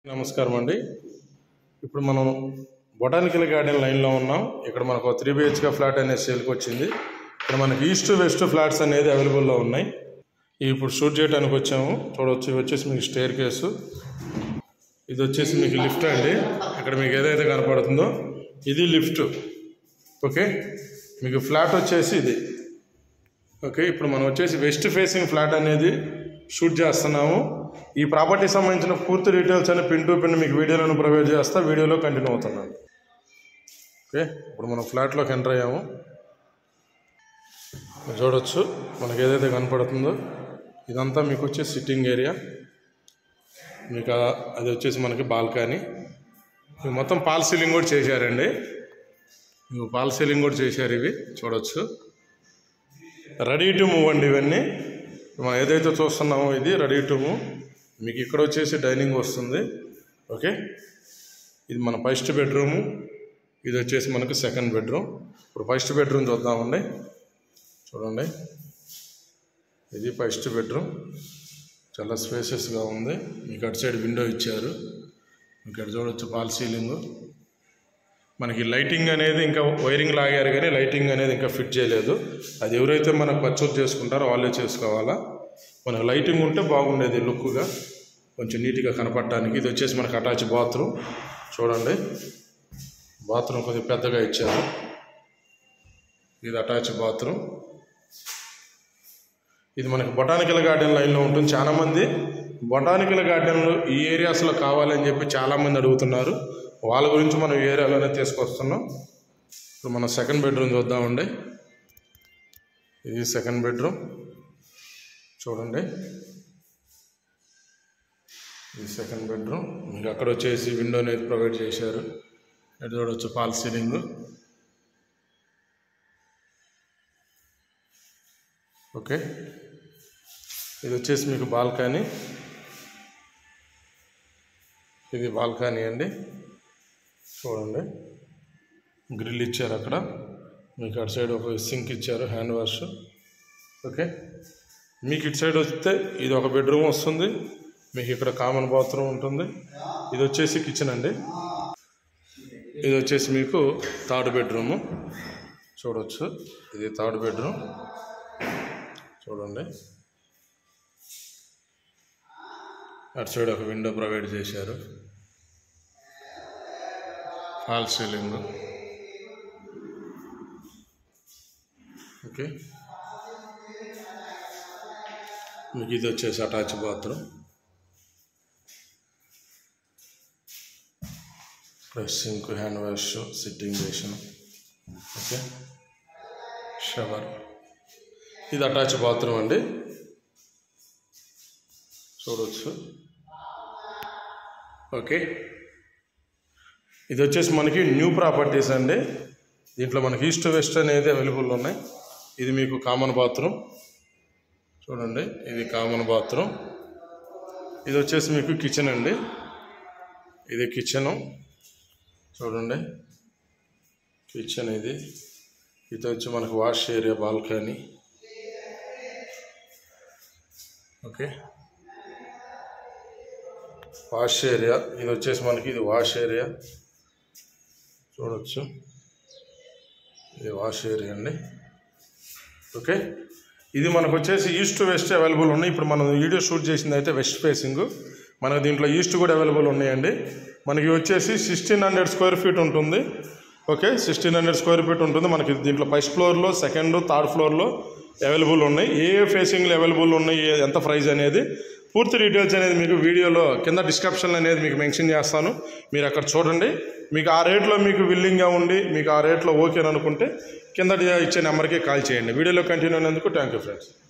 నమస్కారం అండి ఇప్పుడు మనం బొటానికల్ గార్డెన్ లైన్లో ఉన్నాం ఇక్కడ మనకు త్రీ బిహెచ్కే ఫ్లాట్ అనేది సేల్కి వచ్చింది ఇక్కడ మనకి ఈస్ట్ వెస్ట్ ఫ్లాట్స్ అనేది అవైలబుల్లో ఉన్నాయి ఇవి ఇప్పుడు షూట్ చేయడానికి వచ్చాము చూడవచ్చు ఇవి వచ్చేసి మీకు స్టేర్ కేసు ఇది వచ్చేసి మీకు లిఫ్ట్ అండి ఇక్కడ మీకు ఏదైతే కనపడుతుందో ఇది లిఫ్ట్ ఓకే మీకు ఫ్లాట్ వచ్చేసి ఇది ఓకే ఇప్పుడు మనం వచ్చేసి వెస్ట్ ఫేసింగ్ ఫ్లాట్ అనేది షూట్ చేస్తున్నాము ఈ ప్రాపర్టీ సంబంధించిన పూర్తి డీటెయిల్స్ అని పిన్ టు పిన్ మీకు వీడియోలను ప్రొవైడ్ చేస్తా వీడియోలో కంటిన్యూ అవుతున్నాను ఓకే ఇప్పుడు మనం ఫ్లాట్లోకి ఎంటర్ అయ్యాము మీరు చూడొచ్చు మనకి ఏదైతే కనపడుతుందో ఇదంతా మీకు వచ్చే సిట్టింగ్ ఏరియా మీకు ఆ- అది వచ్చేసి మనకి బాల్కనీ మీకు మొత్తం పాల్ సీలింగ్ కూడా చేశారండి మీకు పాల్ సీలింగ్ కూడా చేశారు ఇవి చూడొచ్చు రెడీ టు మూవ్ అండి ఇవన్నీ మనం ఏదైతే చూస్తున్నామో ఇది రెడీ టు మూవ్ మీకు ఇక్కడ వచ్చేసి డైనింగ్ వస్తుంది ఓకే ఇది మన ఫస్ట్ బెడ్రూము ఇది వచ్చేసి మనకు సెకండ్ బెడ్రూమ్ ఇప్పుడు ఫస్ట్ బెడ్రూమ్ చూద్దామండి చూడండి ఇది ఫస్ట్ బెడ్రూమ్ చాలా స్పేసెస్గా ఉంది మీకు అటు సైడ్ విండో ఇచ్చారు ఇక్కడ చూడొచ్చు పాల్ సీలింగ్ మనకి లైటింగ్ అనేది ఇంకా వైరింగ్ లాగారు కానీ లైటింగ్ అనేది ఇంకా ఫిట్ చేయలేదు అది ఎవరైతే మనకు పర్చేజ్ చేసుకుంటారో వాళ్ళే చేసుకోవాలా మనకు లైటింగ్ ఉంటే బాగుండేది లుక్గా కొంచెం నీట్గా కనపడటానికి ఇది వచ్చేసి మనకు అటాచ్ బాత్రూమ్ చూడండి బాత్రూమ్ కొద్దిగా పెద్దగా ఇచ్చారు ఇది అటాచ్ బాత్రూమ్ ఇది మనకి బొటానికల్ గార్డెన్ లైన్లో ఉంటుంది చాలామంది బొటానికల్ గార్డెన్లో ఈ ఏరియాస్లో కావాలని చెప్పి చాలామంది అడుగుతున్నారు వాళ్ళ గురించి మనం ఈ ఏరియాలోనే తీసుకొస్తున్నాం ఇప్పుడు మనం సెకండ్ బెడ్రూమ్ చూద్దామండి ఇది సెకండ్ బెడ్రూమ్ చూడండి ఇది సెకండ్ బెడ్రూమ్ మీకు అక్కడ వచ్చేసి విండో అనేది ప్రొవైడ్ చేశారు ఇటు చూడవచ్చు ఫాల్ సీలింగ్ ఓకే ఇది వచ్చేసి మీకు బాల్కనీ ఇది బాల్కనీ అండి చూడండి గ్రిల్ ఇచ్చారు అక్కడ మీకు అటు సైడ్ ఒక సింక్ ఇచ్చారు హ్యాండ్ వాష్ ఓకే మీకు ఇటు సైడ్ వస్తే ఇది ఒక బెడ్రూమ్ వస్తుంది మీకు ఇక్కడ కామన్ బాత్రూమ్ ఉంటుంది ఇది వచ్చేసి కిచెన్ అండి ఇది వచ్చేసి మీకు థర్డ్ బెడ్రూము చూడవచ్చు ఇది థర్డ్ బెడ్రూమ్ చూడండి అటు సైడ్ ఒక విండో ప్రొవైడ్ చేశారు ఫాల్ సీలింగ్ ఓకే మీకు ఇది వచ్చేసి attach bathroom plus sink hand wash sitting basin okay shower ఇది అటాచ్ బాత్రూమ్ అండి చూడవచ్చు ఓకే ఇది వచ్చేసి మనకి న్యూ ప్రాపర్టీస్ అండి దీంట్లో మనకి ఈస్ట్ వెస్ట్ అనేది అవైలబుల్ ఉన్నాయి ఇది మీకు కామన్ బాత్రూమ్ చూడండి ఇది కామన్ బాత్రూమ్ ఇది వచ్చేసి మీకు కిచెన్ అండి ఇది కిచెను చూడండి కిచెన్ ఇది ఇది వచ్చి మనకు wash area balcony okay wash area ఇది వచ్చేసి మనకి ఇది వాష్ ఏరియా చూడొచ్చు ఇది వాష్ ఏరియా అండి ఓకే ఇది మనకు వచ్చేసి ఈస్ట్ వెస్ట్ అవైలబుల్ ఉన్నాయి ఇప్పుడు మనం వీడియో షూట్ చేసింది అయితే వెస్ట్ ఫేసింగ్ మనకు దీంట్లో ఈస్ట్ కూడా అవైలబుల్ ఉన్నాయండి మనకి వచ్చేసి సిక్స్టీన్ హండ్రెడ్ స్క్వేర్ ఫీట్ ఉంటుంది okay sixteen hundred square feet ఉంటుంది మనకి దీంట్లో ఫస్ట్ ఫ్లోర్లో సెకండ్ థర్డ్ ఫ్లోర్లో అవైలబుల్ ఉన్నాయి ఏ ఏ ఫేసింగ్లు అవైలబుల్ ఉన్నాయి ఏ- ఎంత ప్రైస్ అనేది పూర్తి డీటెయిల్స్ అనేది మీకు వీడియోలో కింద డిస్క్రిప్షన్ అనేది మీకు మెన్షన్ చేస్తాను మీరు అక్కడ చూడండి మీకు ఆ రేట్లో మీకు విల్లింగ్గా ఉండి మీకు ఆ రేట్లో ఓకే అనుకుంటే కింద ఇచ్చే నెంబర్కి కాల్ చేయండి వీడియోలో కంటిన్యూ అయినందుకు థ్యాంక్ యూ ఫ్రెండ్స్